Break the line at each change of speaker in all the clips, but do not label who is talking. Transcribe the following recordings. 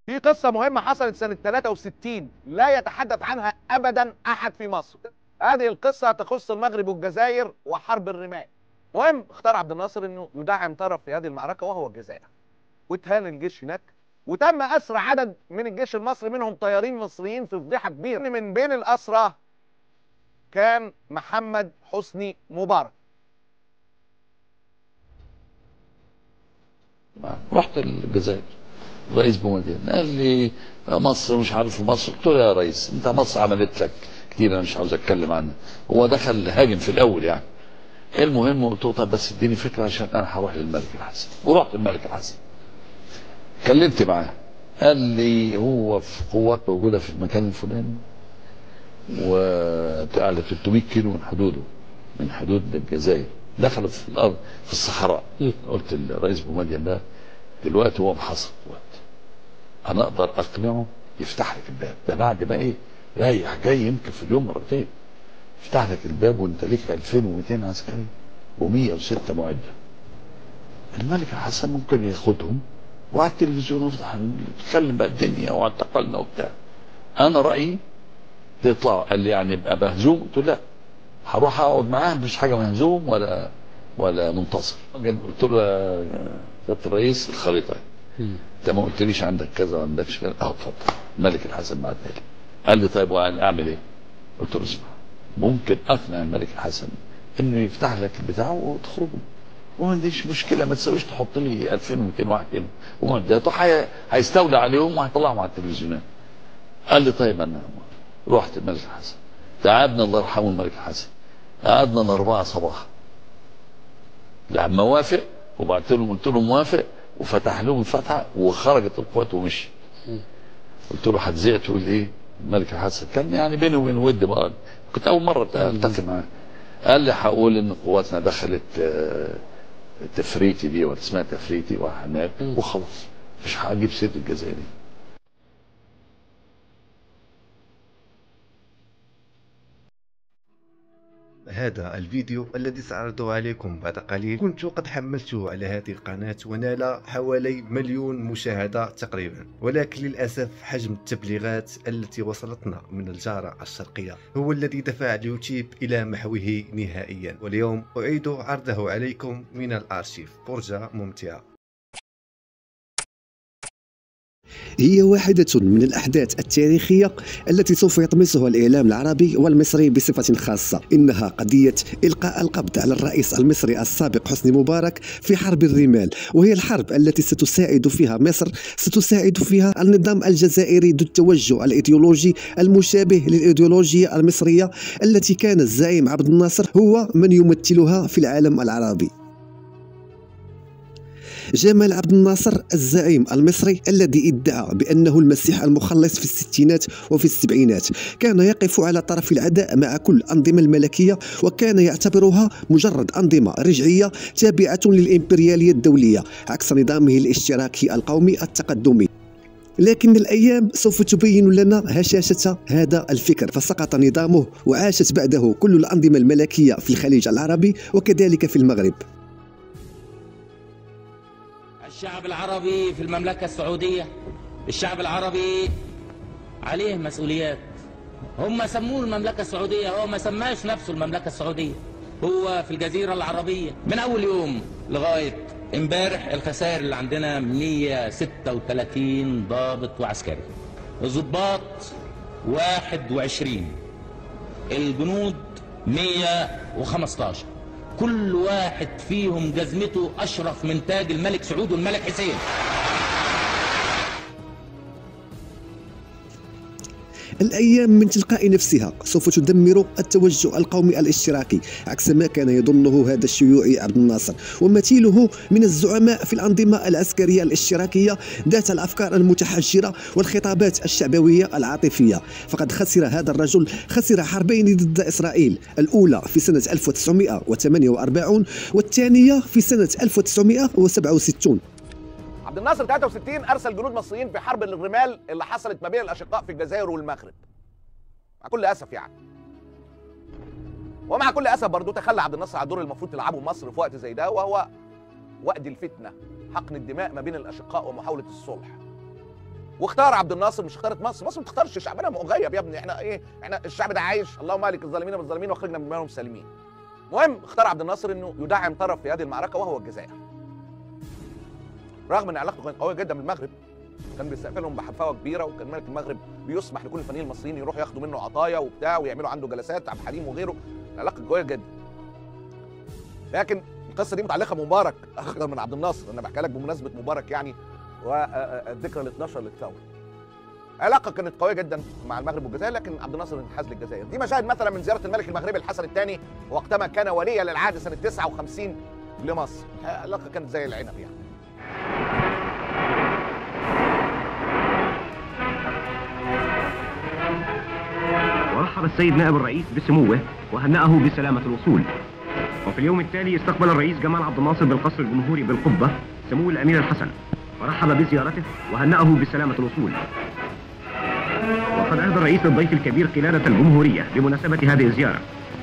في قصة مهمة حصلت سنة 63 لا يتحدث عنها أبدا أحد في مصر هذه القصة تخص المغرب والجزائر وحرب الرمال المهم اختار عبد الناصر انه يدعم طرف في هذه المعركة وهو الجزائر واتهان الجيش هناك وتم أسر عدد من الجيش المصري منهم طيارين مصريين في فضيحة كبيرة من بين الأسرى كان محمد حسني مبارك
رحت الجزائر رئيس بومدين قال لي مصر مش عارف مصر قلت له يا ريس انت مصر عملت لك كتير انا مش عاوز اتكلم عنها هو دخل هاجم في الاول يعني المهم قلت له طب بس اديني فكره عشان انا هروح للملك الحسن ورحت للملك الحسن كلمت معاه قال لي هو في قوات موجوده في المكان الفلاني وعلى 300 كيلو من حدوده من حدود الجزائر دخلوا في الارض في الصحراء قلت للرئيس بومدين ده دلوقتي هو محاصر وقت انا اقدر اقنعه يفتح لك الباب ده بعد ما ايه رايح جاي يمكن في اليوم مرتين يفتح لك الباب وانت ليك 2200 عسكري و106 معده الملك الحسن ممكن ياخدهم وعلى التلفزيون يفتح يتكلم بقى الدنيا واعتقلنا وبتاع انا رايي تطلع قال لي يعني ابقى مهزوم قلت له لا هروح اقعد معاه مش حاجه مهزوم ولا ولا منتصر قلت له يا سياده الرئيس الخريطه انت ما قلتليش عندك كذا ما عندكش كذا اه اتفضل الملك الحسن بعتها لي قال لي طيب وانا اعمل ايه؟ قلت له اسمع ممكن اقنع الملك الحسن انه يفتح لك البتاع وتخرجوا وما عنديش مشكله ما تسويش تحط لي 2200 واحد هنا ومعدات هيستولى عليهم وهيطلعهم على التلفزيونات قال لي طيب انا رحت الملك الحسن تعبنا الله يرحمه الملك الحسن قعدنا الاربعه صباحا لما وافق وبعت لهم قلت له موافق وفتح لهم الفتحه وخرجت القوات ومشي قلت له هتذيع تقول ايه الملك الحسن كان يعني بيني وبين ود بقى كنت اول مره التقي معاه قال لي هقول ان قواتنا دخلت آه، تفريتي دي ولا اسمها تفريتي وهناك وخلاص مش هجيب سيره الجزائري
هذا الفيديو الذي سأعرضه عليكم بعد قليل كنت قد حملته على هذه القناة ونال حوالي مليون مشاهدة تقريبا ولكن للأسف حجم التبليغات التي وصلتنا من الجارة الشرقية هو الذي دفع اليوتيوب إلى محوه نهائيا واليوم أعيد عرضه عليكم من الأرشيف فرجة ممتعة
هي واحدة من الأحداث التاريخية التي سوف يطمسها الإعلام العربي والمصري بصفة خاصة إنها قضية إلقاء القبض على الرئيس المصري السابق حسني مبارك في حرب الرمال وهي الحرب التي ستساعد فيها مصر ستساعد فيها النظام الجزائري ذو التوجه الإيديولوجي المشابه للإيديولوجيا المصرية التي كان الزعيم عبد الناصر هو من يمثلها في العالم العربي جمال عبد الناصر الزعيم المصري الذي ادعى بأنه المسيح المخلص في الستينات وفي السبعينات كان يقف على طرف العداء مع كل الأنظمة الملكية وكان يعتبرها مجرد أنظمة رجعية تابعة للإمبريالية الدولية عكس نظامه الاشتراكي القومي التقدمي لكن الأيام سوف تبين لنا هشاشة هذا الفكر فسقط نظامه وعاشت بعده كل الأنظمة الملكية في الخليج العربي وكذلك في المغرب
الشعب العربي في المملكة السعودية الشعب العربي عليه مسؤوليات هم سموه المملكة السعودية هو ما سماش نفسه المملكة السعودية هو في الجزيرة العربية من أول يوم لغاية امبارح الخسائر اللي عندنا 136 ضابط وعسكري الضباط 21 الجنود 115 كل واحد فيهم جزمته أشرف من تاج الملك سعود والملك حسين
الأيام من تلقاء نفسها سوف تدمر التوجه القومي الاشتراكي عكس ما كان يظنه هذا الشيوعي عبد الناصر ومثيله من الزعماء في الأنظمة العسكرية الاشتراكية ذات الأفكار المتحجرة والخطابات الشعبوية العاطفية فقد خسر هذا الرجل خسر حربين ضد إسرائيل الأولى في سنة 1948 والثانية في سنة 1967
عبد الناصر 63 ارسل جنود مصريين في حرب الرمال اللي حصلت ما بين الاشقاء في الجزائر والمغرب مع كل اسف يعني ومع كل اسف برضه تخلى عبد الناصر عن الدور المفروض تلعبه مصر في وقت زي ده وهو وقت الفتنه حقن الدماء ما بين الاشقاء ومحاوله الصلح واختار عبد الناصر مش اختارت مصر مصر ما تختارش شعبنا مغيب يا ابني احنا ايه احنا الشعب ده عايش اللهم مالك الظالمين بالظالمين واخرجنا من بينهم سالمين المهم اختار عبد الناصر انه يدعم طرف في هذه المعركه وهو الجزائر رغم ان علاقته كانت قويه جدا بالمغرب كان بيستقبلهم بحفاوه كبيره وكان ملك المغرب بيسمح لكل الفنانين المصريين يروحوا ياخدوا منه عطايا وبتاع ويعملوا عنده جلسات عبد الحليم وغيره العلاقه قويه جدا لكن القصه دي متعلقه بمبارك اكثر من عبد الناصر انا بحكي لك بمناسبه مبارك يعني والذكرى ال 12 للثوره علاقه كانت قويه جدا مع المغرب والجزائر لكن عبد الناصر انحاز للجزائر دي مشاهد مثلا من زياره الملك المغربي الحسن الثاني وقتما كان وليا للعهد سنه 59 لمصر العلاقه كانت زي العنب يعني
ورحب السيد نائب الرئيس بسموه وهنأه بسلامة الوصول وفي اليوم التالي استقبل الرئيس جمال عبد الناصر بالقصر الجمهوري بالقبة سمو الأمير الحسن ورحب بزيارته وهنأه بسلامة الوصول وقد أهدى الرئيس للضيف الكبير قلادة الجمهورية بمناسبة هذه الزيارة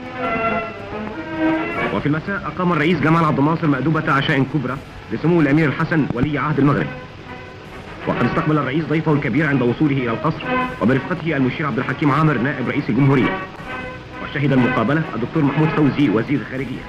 وفي المساء أقام الرئيس جمال عبد الناصر مأدوبة عشاء كبرى لسمو الأمير الحسن ولي عهد المغرب وقد استقبل الرئيس ضيفه الكبير عند وصوله إلى القصر وبرفقته المشير عبد الحكيم عامر نائب رئيس الجمهورية وشهد المقابلة الدكتور محمود فوزي وزير الخارجية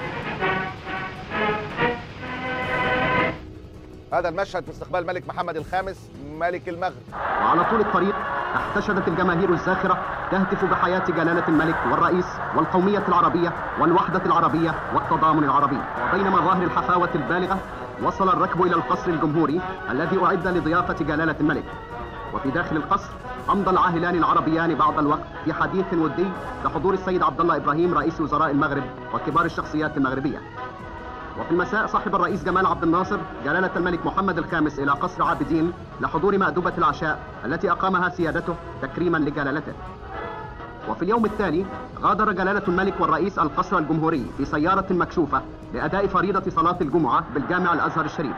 هذا المشهد في استقبال الملك محمد الخامس ملك المغرب
وعلى طول الطريق احتشدت الجماهير الزاخرة تهتف بحياة جلالة الملك والرئيس والقومية العربية والوحدة العربية والتضامن العربي وبين مظاهر الحفاوة البالغة وصل الركب إلى القصر الجمهوري الذي أعد لضيافة جلالة الملك وفي داخل القصر أمضى العاهلان العربيان بعض الوقت في حديث ودي بحضور السيد عبد الله إبراهيم رئيس وزراء المغرب وكبار الشخصيات المغربية وفي المساء صاحب الرئيس جمال عبد الناصر جلالة الملك محمد الخامس إلى قصر عابدين لحضور مأدبة العشاء التي أقامها سيادته تكريما لجلالته وفي اليوم التالي غادر جلالة الملك والرئيس القصر الجمهوري في سيارة مكشوفة لأداء فريضة صلاة الجمعة بالجامع الأزهر الشريف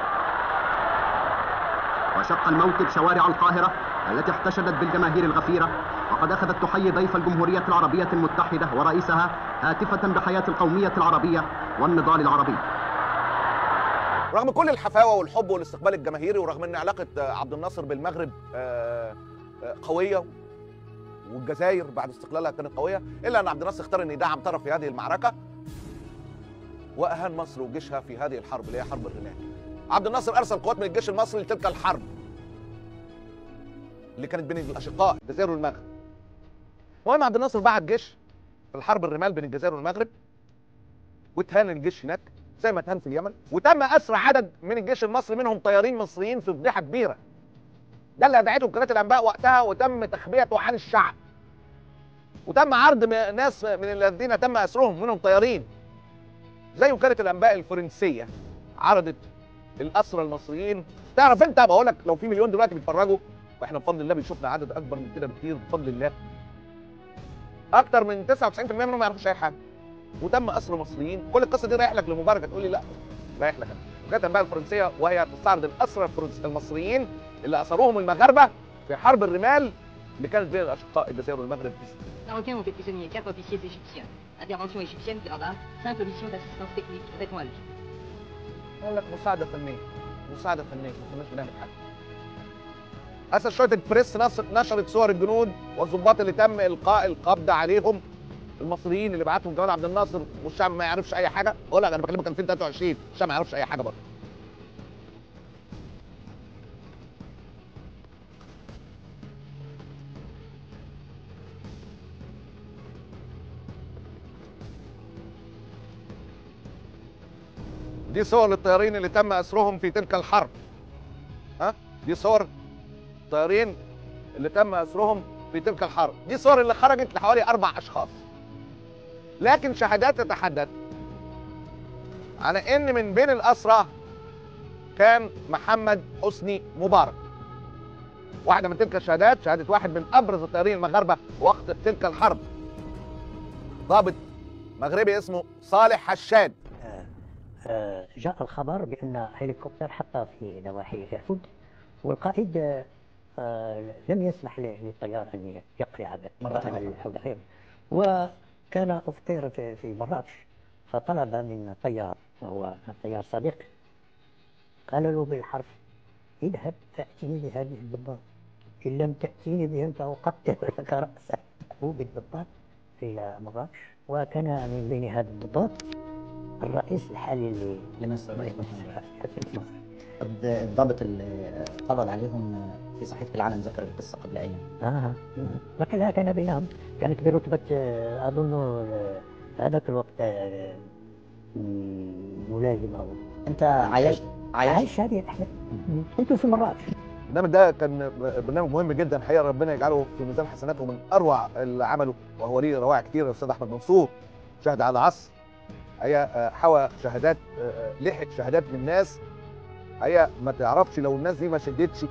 وشق الموكب شوارع القاهرة التي احتشدت بالجماهير الغفيرة وقد أخذت تحيي ضيف الجمهورية العربية المتحدة ورئيسها هاتفة بحياة القومية العربية والنضال العربي
رغم كل الحفاوه والحب والاستقبال الجماهيري ورغم ان علاقه عبد الناصر بالمغرب آه، آه، قويه والجزائر بعد استقلالها كانت قويه الا ان عبد الناصر اختار ان يدعم طرف في هذه المعركه واهان مصر وجيشها في هذه الحرب اللي هي حرب الرمال. عبد الناصر ارسل قوات من الجيش المصري لتلك الحرب اللي كانت بين الاشقاء الجزائر والمغرب. المهم عبد الناصر بعت جيش في الحرب الرمال بين الجزائر والمغرب واتهان الجيش هناك زي ما اتهان في اليمن وتم اسر عدد من الجيش المصري منهم طيارين مصريين في فضيحه كبيره ده اللي ادعته وكالات الانباء وقتها وتم تخبئته عن الشعب وتم عرض م- ناس من الذين تم اسرهم منهم طيارين زي وكاله الانباء الفرنسيه عرضت الاسرى المصريين تعرف انت بقول لك لو في مليون دلوقتي بيتفرجوا واحنا بفضل الله بنشوفنا عدد اكبر من كده بكتير بفضل الله اكتر من 99% منهم ما يعرفوش اي حاجه وتم اسر مصريين كل القصه دي رايح لك لمبارك تقول لي لا رايح لك أنا. وكاله الانباء الفرنسيه وهي تستعرض الاسرى الفرنس المصريين اللي اسروهم المغاربه في حرب الرمال اللي كانت بين الاشقاء الجزائر والمغرب
Marocains ont fait prisonniers quatre officiers égyptiens. Intervention égyptienne là-bas, cinq missions d'assistance technique. Réponds à lui.
يقول لك مساعده فنيه مساعده فنيه ما كناش بنعمل حاجه اسد شويه البريس نص- نشرت صور الجنود والضباط اللي تم القاء القبض عليهم المصريين اللي بعتهم جمال عبد الناصر والشعب ما يعرفش اي حاجه اقول لك انا بكلمك 2023 الشعب ما يعرفش اي حاجه برضه دي صور للطيارين اللي تم اسرهم في تلك الحرب ها دي صور الطيارين اللي تم اسرهم في تلك الحرب دي صور اللي خرجت لحوالي اربع اشخاص لكن شهادات تتحدث على ان من بين الاسرى كان محمد حسني مبارك واحده من تلك الشهادات شهاده واحد من ابرز الطيارين المغاربه وقت تلك الحرب ضابط مغربي اسمه صالح حشاد
آه، جاء الخبر بأن هليكوبتر حط في نواحي يعفود والقائد آه، آه، لم يسمح ل- للطيار أن يقلع مرة حول وكان أفطر في في مراكش فطلب من طيار وهو طيار صديق قال له بالحرف اذهب فأتني بهذه الضباط إن لم تأتيني بهم فأقطع لك رأسك هو بالضباط في مراكش وكان من بين هذا الضباط الرئيس الحالي ل-
لمصر
حسن مصر
الضابط اللي قبض عليهم في صحيفة العالم ذكر القصة قبل أيام
آه. لكنها كان بينهم كانت برتبة آه، أظن آه، هذاك الوقت آه، م- ملازم أو
أنت عايشت عايشت
عايش هذه الأحداث كنت في مراكش
البرنامج ده كان برنامج مهم جدا الحقيقه ربنا يجعله في ميزان حسناته من اروع اللي عمله وهو ليه روائع كتير الاستاذ احمد منصور شاهد على عصر هي آه، حوى شهادات آه، لحق شهادات من ناس هي ما تعرفش لو الناس دي ما شدتش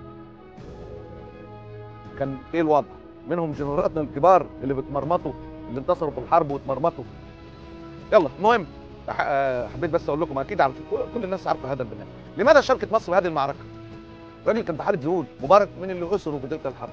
كان ايه الوضع منهم جنرالاتنا الكبار اللي بتمرمطوا اللي انتصروا في الحرب واتمرمطوا يلا المهم ح- آه، حبيت بس اقول لكم اكيد عارف كل الناس عارفه هذا البرنامج لماذا شاركت مصر في هذه المعركه راجل كان في حاله ذهول مبارك من اللي اسروا في تلك الحرب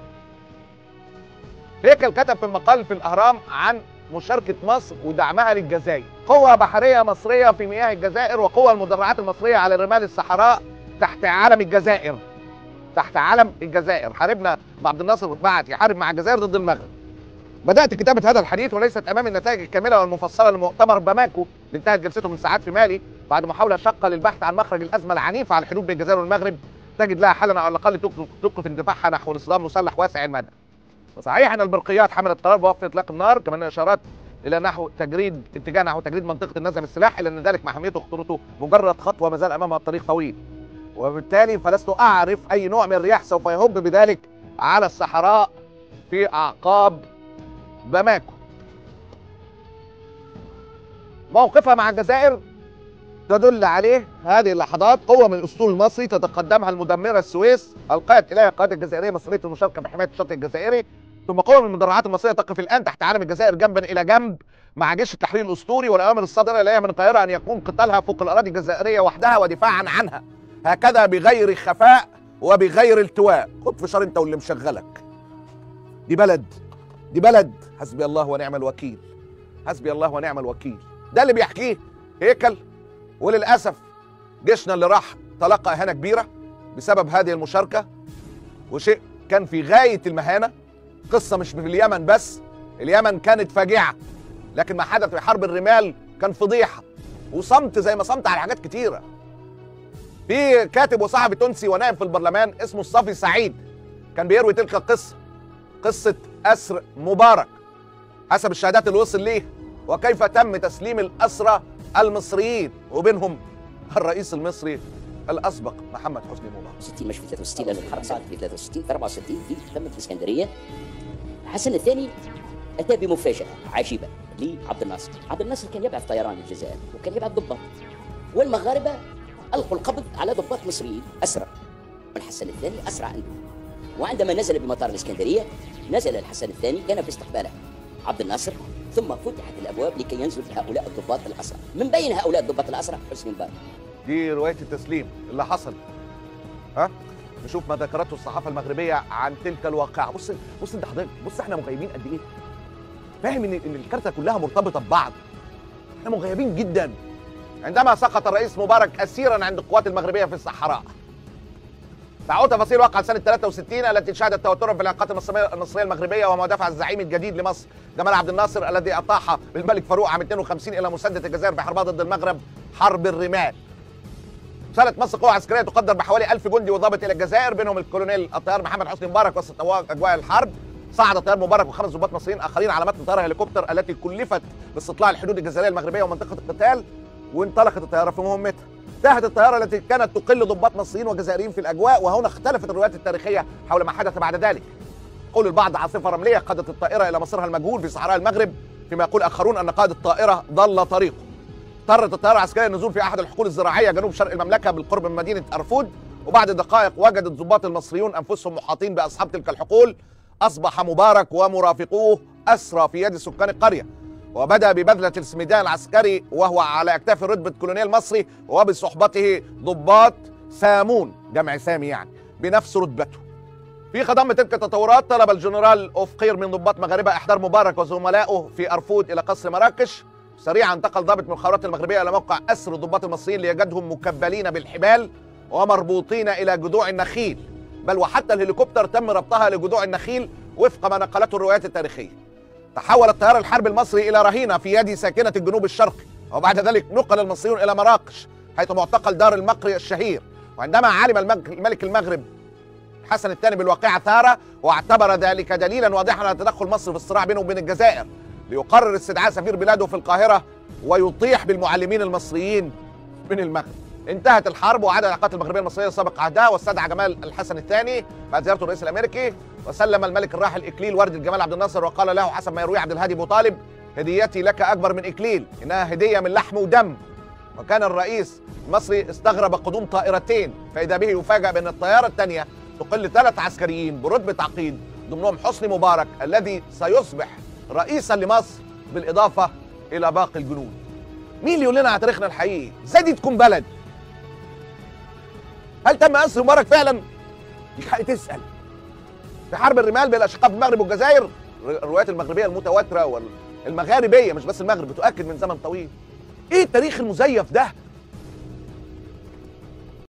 هيكل كتب في مقال في الاهرام عن مشاركه مصر ودعمها للجزائر قوه بحريه مصريه في مياه الجزائر وقوه المدرعات المصريه على رمال الصحراء تحت علم الجزائر تحت علم الجزائر حاربنا مع عبد الناصر بعت يحارب مع الجزائر ضد المغرب بدات كتابه هذا الحديث وليست امام النتائج الكامله والمفصله لمؤتمر باماكو اللي انتهت جلسته من ساعات في مالي بعد محاوله شاقه للبحث عن مخرج الازمه العنيفه على الحدود بين الجزائر والمغرب تجد لها حلا على الاقل توقف- توقف اندفاعها نحو نظام مسلح واسع المدى. وصحيح ان البرقيات حملت قرار بوقف اطلاق النار كمان اشارات الى نحو تجريد اتجاه نحو تجريد منطقه النزع من السلاح الا ان ذلك مع اهميته وخطورته مجرد خطوه ما زال امامها الطريق طويل. وبالتالي فلست اعرف اي نوع من الرياح سوف يهب بذلك على الصحراء في اعقاب باماكو. موقفها مع الجزائر تدل عليه هذه اللحظات قوة من الأسطول المصري تتقدمها المدمرة السويس ألقت إليها القيادة الجزائرية مسؤولية المشاركة في حماية الشاطئ الجزائري ثم قوة من المدرعات المصرية تقف الآن تحت علم الجزائر جنبا إلى جنب مع جيش التحرير الأسطوري والأوامر الصادرة إليها من القاهرة أن يكون قتالها فوق الأراضي الجزائرية وحدها ودفاعا عنها هكذا بغير خفاء وبغير التواء خد فشار أنت واللي مشغلك دي بلد دي بلد حسبي الله ونعم الوكيل حسبي الله ونعم الوكيل ده اللي بيحكيه هيكل وللاسف جيشنا اللي راح تلقى اهانه كبيره بسبب هذه المشاركه وشيء كان في غايه المهانه قصه مش في اليمن بس اليمن كانت فاجعه لكن ما حدث في حرب الرمال كان فضيحه وصمت زي ما صمت على حاجات كتيره في كاتب وصحفي تونسي ونائب في البرلمان اسمه الصافي سعيد كان بيروي تلك القصه قصه اسر مبارك حسب الشهادات اللي وصل ليه وكيف تم تسليم الاسرى المصريين وبينهم الرئيس المصري الاسبق محمد حسني مبارك
60 مش في 63 لان الحرب صارت في 63 في 64 في تمت في الاسكندريه حسن الثاني اتى بمفاجاه عجيبه لعبد الناصر عبد الناصر كان يبعث طيران للجزائر وكان يبعث ضباط والمغاربه القوا القبض على ضباط مصريين اسرى الحسن الثاني اسرع عنده وعندما نزل بمطار الاسكندريه نزل الحسن الثاني كان في استقباله عبد الناصر ثم فتحت الابواب لكي ينزل هؤلاء الضباط الاسرى من بين هؤلاء الضباط الاسرى حسني مبارك
دي روايه التسليم اللي حصل ها نشوف ما ذكرته الصحافه المغربيه عن تلك الواقعه بص بص انت حضرتك بص احنا مغيبين قد ايه فاهم ان ان الكارته كلها مرتبطه ببعض احنا مغيبين جدا عندما سقط الرئيس مبارك اسيرا عند القوات المغربيه في الصحراء تعود تفاصيل واقعة سنة 63 التي شهدت توترا في العلاقات المصرية المصرية المغربية وما دفع الزعيم الجديد لمصر جمال عبد الناصر الذي أطاح بالملك فاروق عام 52 إلى مساندة الجزائر في حربها ضد المغرب حرب الرمال. سالت مصر قوة عسكرية تقدر بحوالي 1000 جندي وضابط إلى الجزائر بينهم الكولونيل الطيار محمد حسني مبارك وسط أجواء الحرب صعد طيار مبارك وخمس ضباط مصريين آخرين على متن طيارة هليكوبتر التي كلفت باستطلاع الحدود الجزائرية المغربية ومنطقة القتال وانطلقت الطيارة في مهمتها. انتهت الطيارة التي كانت تقل ضباط مصريين وجزائريين في الأجواء وهنا اختلفت الروايات التاريخية حول ما حدث بعد ذلك يقول البعض عاصفة رملية قادت الطائرة إلى مصيرها المجهول في صحراء المغرب فيما يقول آخرون أن قائد الطائرة ضل طريقه اضطرت الطائرة العسكرية النزول في أحد الحقول الزراعية جنوب شرق المملكة بالقرب من مدينة أرفود وبعد دقائق وجد الضباط المصريون أنفسهم محاطين بأصحاب تلك الحقول أصبح مبارك ومرافقوه أسرى في يد سكان القرية وبدا ببذله السميدان العسكري وهو على اكتاف رتبه كولونيل مصري وبصحبته ضباط سامون جمع سامي يعني بنفس رتبته. في خضم تلك التطورات طلب الجنرال اوفقير من ضباط مغاربه احضار مبارك وزملائه في ارفود الى قصر مراكش. سريعا انتقل ضابط من الخابرات المغربيه الى موقع اسر الضباط المصريين ليجدهم مكبلين بالحبال ومربوطين الى جذوع النخيل بل وحتى الهليكوبتر تم ربطها لجذوع النخيل وفق ما نقلته الروايات التاريخيه تحول الطيار الحربي المصري الى رهينه في يد ساكنه الجنوب الشرقي وبعد ذلك نقل المصريون الى مراكش حيث معتقل دار المقري الشهير وعندما علم المج- الملك المغرب حسن الثاني بالواقعة ثارة واعتبر ذلك دليلا واضحا على تدخل مصر في الصراع بينه وبين الجزائر ليقرر استدعاء سفير بلاده في القاهرة ويطيح بالمعلمين المصريين من المغرب انتهت الحرب وعاد العلاقات المغربيه المصريه سابق عهدها واستدعى جمال الحسن الثاني بعد زيارته الرئيس الامريكي وسلم الملك الراحل اكليل ورد الجمال عبد الناصر وقال له حسب ما يرويه عبد الهادي ابو طالب هديتي لك اكبر من اكليل انها هديه من لحم ودم وكان الرئيس المصري استغرب قدوم طائرتين فاذا به يفاجأ بان الطياره الثانيه تقل ثلاث عسكريين برتبه عقيد ضمنهم حسني مبارك الذي سيصبح رئيسا لمصر بالاضافه الى باقي الجنود. مين اللي يقول لنا على تاريخنا الحقيقي؟ ازاي دي تكون بلد؟ هل تم اسر مبارك فعلا؟ ليك حق تسال. في حرب الرمال بين الاشقاء في المغرب والجزائر الروايات المغربيه المتواتره والمغاربيه مش بس المغرب بتؤكد من زمن طويل. ايه التاريخ المزيف ده؟